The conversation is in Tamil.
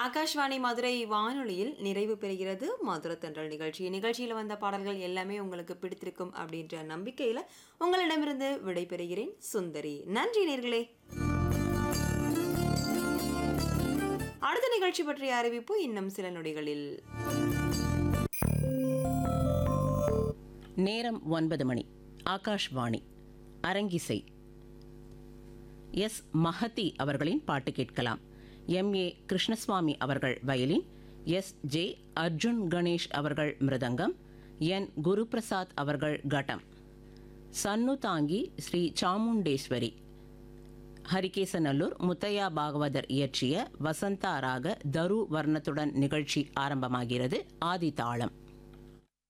ஆகாஷ்வாணி மதுரை வானொலியில் நிறைவு பெறுகிறது மதுரை தென்றல் நிகழ்ச்சி நிகழ்ச்சியில் வந்த பாடல்கள் எல்லாமே உங்களுக்கு பிடித்திருக்கும் அப்படின்ற நம்பிக்கையில் உங்களிடமிருந்து விடைபெறுகிறேன் சுந்தரி நன்றி நேர்களே அடுத்த நிகழ்ச்சி பற்றிய அறிவிப்பு இன்னும் சில நொடிகளில் நேரம் ஒன்பது மணி ஆகாஷ்வாணி அரங்கிசை எஸ் மஹதி அவர்களின் பாட்டு கேட்கலாம் எம் ஏ கிருஷ்ணசுவாமி அவர்கள் violin S J Arjun Ganesh அவர்கள் மிருதங்கம் என் குருபிரசாத் அவர்கள் கட்டம் சன்னு தாங்கி ஸ்ரீ சாமுண்டேஸ்வரி ஹரிகேசநல்லூர் முத்தையா பாகவதர் இயற்றிய வசந்தா ராக தரு வர்ணத்துடன் நிகழ்ச்சி ஆரம்பமாகிறது ஆதி தாளம்